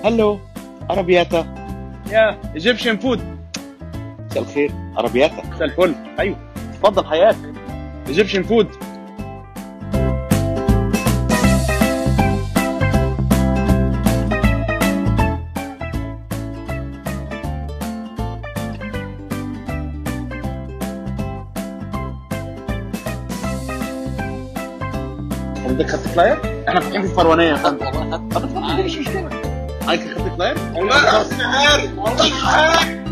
هلو عربياتا يا ايجيبشن فود مساء الخير عربياتا مساء الفل ايوه اتفضل حياك ايجيبشن فود حضرتك خدت فلاير؟ احنا فاتحين في الفروانيه يا فندم والله خدت طب اتفضل مش مشكله عايز خدت فلاير؟ والله عارف والله عارف